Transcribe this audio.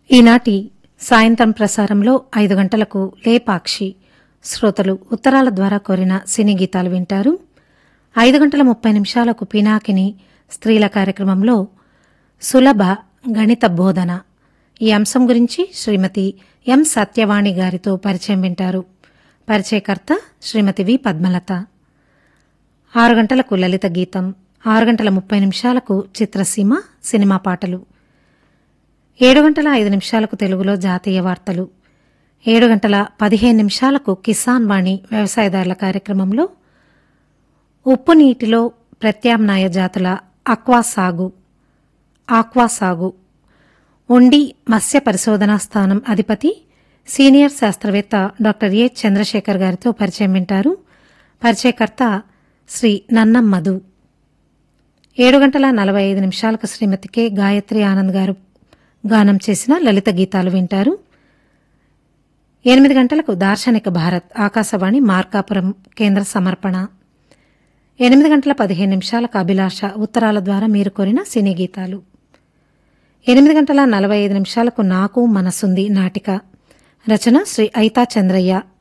ఈనాటి సాయంత్రం ప్రసారంలో ఐదు గంటలకు లేపాక్షి శ్రోతలు ఉత్తరాల ద్వారా కోరిన సినీ గీతాలు వింటారు ఐదు గంటల ముప్పై నిమిషాలకు పినాకిని స్త్రీల కార్యక్రమంలో సులభ గణిత బోధన ఈ అంశం గురించి శ్రీమతి ఎం సత్యవాణి గారితో పరిచయం వింటారు పరిచయకర్త శ్రీమతి వి పద్మలత ఆరు గంటలకు లలిత గీతం ఆరు గంటల ముప్పై నిమిషాలకు చిత్రసీమ సినిమా పాటలు ఏడు గంటల ఐదు నిమిషాలకు తెలుగులో జాతీయ వార్తలు ఏడు గంటల పదిహేను నిమిషాలకు కిసాన్ వాణి వ్యవసాయదారుల కార్యక్రమంలో ఉప్పు నీటిలో ప్రత్యామ్నాయ జాతుల అక్వా సాగు ఆక్వా సాగు ఉండి మత్స్య పరిశోధనా స్థానం అధిపతి సీనియర్ శాస్త్రవేత్త డాక్టర్ ఏ చంద్రశేఖర్ గారితో పరిచయం వింటారు పరిచయకర్త శ్రీ నన్నం మధు ఏడు గంటల నలభై ఐదు నిమిషాలకు శ్రీమతి కె గాయత్రి ఆనంద్ గారు గానం చేసిన లలిత గీతాలు వింటారు ఎనిమిది గంటలకు దార్శనిక భారత్ ఆకాశవాణి మార్కాపురం కేంద్ర సమర్పణ ఎనిమిది గంటల పదిహేను నిమిషాలకు అభిలాష ఉత్తరాల ద్వారా మీరు కోరిన సినీ గీతాలు ఎనిమిది గంటల నలభై ఐదు నిమిషాలకు నాకు మనసుంది నాటిక రచన శ్రీ ఐతా చంద్రయ్య